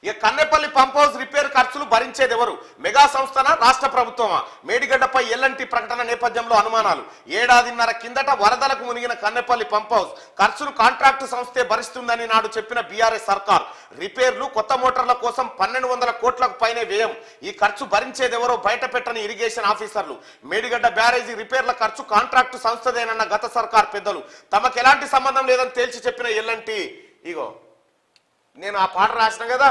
ఇక Kannepalli pump house repair ఖర్చులు భరించేది ఎవరు మెగా సంస్థన రాష్ట్ర ప్రభుత్వమా మేడిగడ్డపై ఎల్లంటి ప్రకటన నేపథ్యంలో అనుమానాలు ఏడాదిన్నర కిందట వరదలకు మునిగిన కన్నెపల్లి పంప్ హౌస్ ఖర్చును కాంట్రాక్టు సంస్థే భరిస్తుందని నాడు చెప్పిన బీఆర్ఎస్ సర్కార్ రిపేర్లు కొత్త మోటార్ల కోసం పన్నెండు వందల కోట్లకు పైనే వ్యయం ఈ ఖర్చు భరించేది ఎవరో బయట పెట్టని ఇరిగేషన్ ఆఫీసర్లు మేడిగడ్డ బ్యారేజీ రిపేర్ల ఖర్చు కాంట్రాక్టు సంస్థదేనన్న గత సర్కార్ పెద్దలు తమకు ఎలాంటి సంబంధం లేదని తేల్చి చెప్పిన ఎల్లంటి ఇగో నేను ఆ పాట రాసిన కదా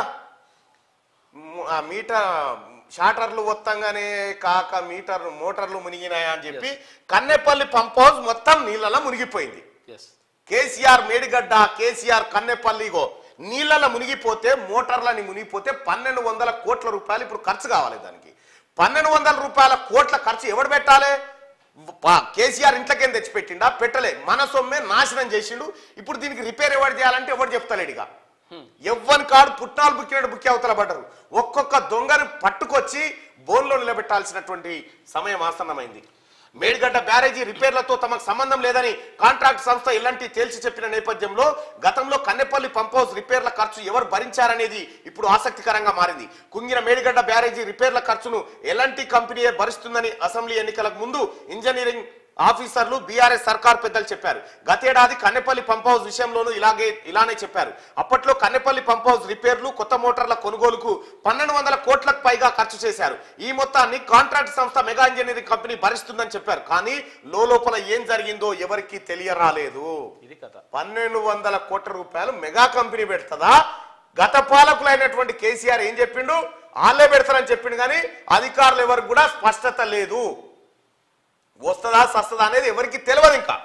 మ్, ఆ మీటర్ షాటర్లు వత్తంగానే కాక మీటర్ మోటార్లు మునిగినాయా అని చెప్పి కన్నెపల్లి పంప్ హౌస్ మొత్తం నీళ్ళలో మునిగిపోయింది ఎస్ కేసీఆర్ మేడిగడ్డ కేసీఆర్ కన్నెపల్లిగో నీళ్ళలో మునిగిపోతే మోటార్లని మునిగిపోతే పన్నెండు వందల కోట్ల రూపాయలు ఇప్పుడు ఖర్చు కావాలి దానికి పన్నెండు వందల రూపాయల కోట్ల ఖర్చు ఎవడు పెట్టాలి పా- కేసీఆర్ ఇంట్లోకేం తెచ్చిపెట్టిండా పెట్టలే మన సొమ్మే నాశనం చేసిండు ఇప్పుడు దీనికి రిపేర్ ఎవరు చేయాలంటే ఎవడు చెప్తలేడిగా ఎవ్వని కాడు పుట్నాలు బుక్కినట్టు బుక్కి అవతల పడ్డరు ఒక్కొక్క దొంగను పట్టుకొచ్చి బోన్లో నిలబెట్టాల్సినటువంటి సమయం ఆసన్నమైంది మేడిగడ్డ బ్యారేజీ రిపేర్లతో తమకు సంబంధం లేదని కాంట్రాక్ట్ సంస్థ ఇలాంటి తేల్చి చెప్పిన నేపథ్యంలో గతంలో కన్నెపల్లి పంప్ హౌస్ రిపేర్ల ఖర్చు ఎవరు భరించారనేది ఇప్పుడు ఆసక్తికరంగా మారింది కుంగిన మేడిగడ్డ బ్యారేజీ రిపేర్ల ఖర్చును ఎలాంటి కంపెనీయే భరిస్తుందని అసెంబ్లీ ఎన్నికలకు ముందు ఇంజనీరింగ్ ఆఫీసర్లు బీఆర్ఎస్ సర్కార్ పెద్దలు చెప్పారు గతేడాది కన్నెపల్లి పంప్ హౌస్ విషయంలోనూ ఇలాగే ఇలానే చెప్పారు అప్పట్లో కన్నెపల్లి పంప్ హౌస్ రిపేర్లు కొత్త మోటార్ల కొనుగోలుకు పన్నెండు వందల కోట్లకు పైగా ఖర్చు చేశారు ఈ మొత్తాన్ని కాంట్రాక్ట్ సంస్థ మెగా ఇంజనీరింగ్ కంపెనీ భరిస్తుందని చెప్పారు కానీ లోపల ఏం జరిగిందో ఎవరికీ తెలియరాలేదు ఇది కథ పన్నెండు వందల కోట్ల రూపాయలు మెగా కంపెనీ పెడుతుందా గత పాలకులైనటువంటి కేసీఆర్ ఏం చెప్పిండు వాళ్ళే పెడతారని చెప్పిండు కానీ అధికారులు ఎవరికి కూడా స్పష్టత లేదు వస్తుందా సస్తదా అనేది ఎవరికి తెలియదు ఇంకా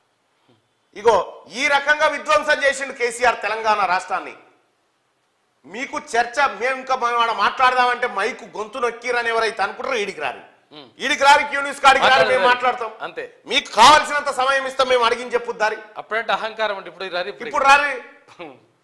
ఇగో ఈ రకంగా విధ్వంసం చేసిండు కేసీఆర్ తెలంగాణ రాష్ట్రాన్ని మీకు చర్చ మేము ఇంకా మేము ఆడ మాట్లాడదామంటే మైకు గొంతు నొక్కిరని ఎవరైతే అనుకుంటారో ఈడికి రారు ఈడికి రారు క్యూ న్యూస్ కాడికి రారు మేము మాట్లాడతాం అంతే మీకు కావాల్సినంత సమయం ఇస్తాం మేము అడిగిన చెప్పు దారి అప్పుడంటే అహంకారం అంటే ఇప్పుడు రారు ఇప్పుడు ఇప్పుడు రారు